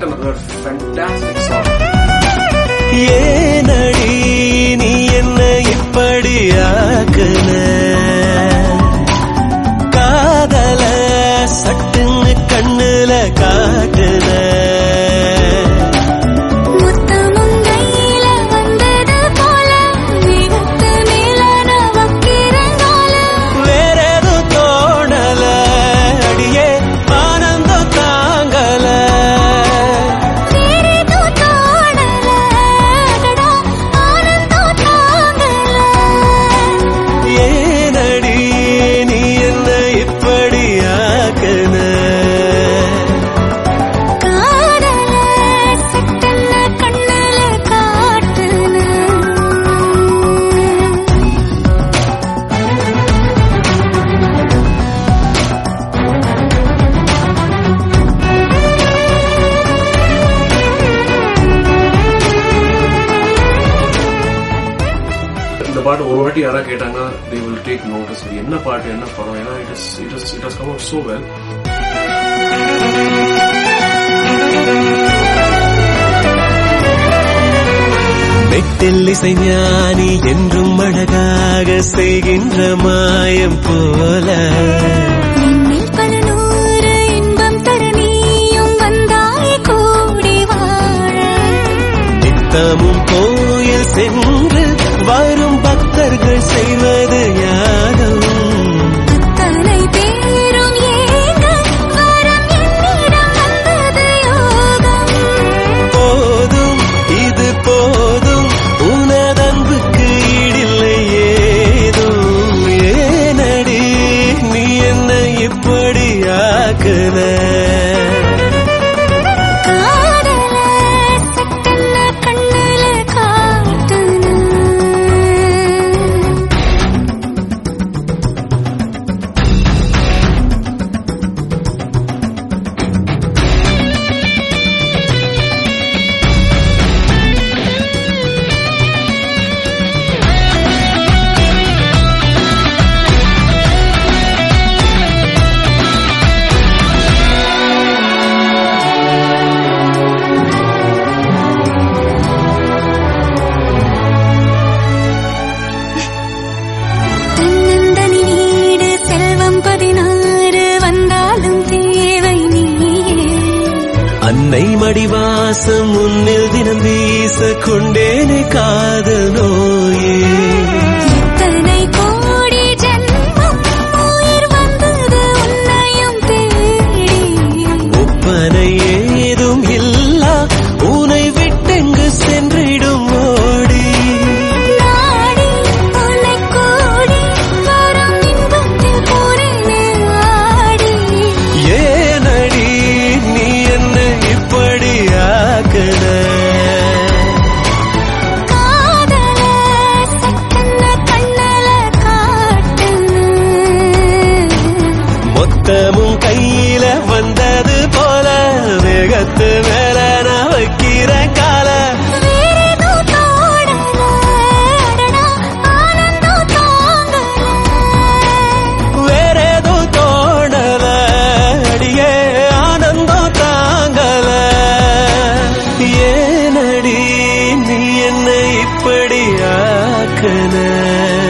another fantastic song. ஏனடி நீ என்ன இப்படி ஆக்குன காதல சட்டுன்னு கண்ணுல காட்டுன முத்தமும் கையில வந்தது போல மிகத்து மேல நவக்கிறங்கால வேற எதுவும் தோணல அடியே ஆனந்தம் தாங்கல வேறேதோ தோணல அடடா ஆனந்தம் தாங்கல ஏனடி நீ என்ன இப்படி ஆக்குன காதல சட்டன கண்ணல காட்டுன இந்த பாட்டு ஒரு வாட்டி யாரா கேட்டாங்கன்னா they will take notice இது என்ன பாட்டு என்ன படம் ஏன்னா it is it is it has come out so well மெட்டில் இசைஞானி என்றும் அழகாக செய்கின்ற மாயம் போல என்னில் பல நூறு இன்பம் தர நீயும் வந்தாய் கூடி வாழ நித்தமும் கோயில் சென்று வரும் பக்தர்கள் செய்வது யாரும் அத்தனை பேரும் ஏங்க வரம் என்னிடம் வந்தது யோகம் போதும் இது போதும் உனதன்புக்கு ஈடில்லை ஏதும் ஏனடி நீ என்ன இப்படி ஆக்குன காதல சட்டன கண்ணல காட்டுன தன்னந்தனி வீடு செல்வம் பதினாறு வந்தாலும் தேவை நீயே அன்னை மடிவாசம் முன்னில் தினம் வீச கொண்டேனே காதல் நோயே எத்தனை கோடி ஜென்மம் உயிர் வந்தது உன்னையும் தேடி ஒப்பனை ஏதும் இல்லா உனை விட்டெங்கு சென்றிடும் ஓடி நாடி உன்னை கூடி வரும் இன்பத்தில் போறேனே ஆடி ஏனடி நீ என்ன இப்படி ஆக்குன காதல சட்டன கண்ணல காட்டுன மொத்தமும் கையில வந்தது போல வேகத்து மேல நான் வைக்கிற கால வேறேதோ தோடல அடடா ஆனந்தம் தாங்கல வேற ஏதோ தோணல அடியே ஆனந்தம் தாங்கல ஏனடி நீ என்ன இப்படி ஆக்குன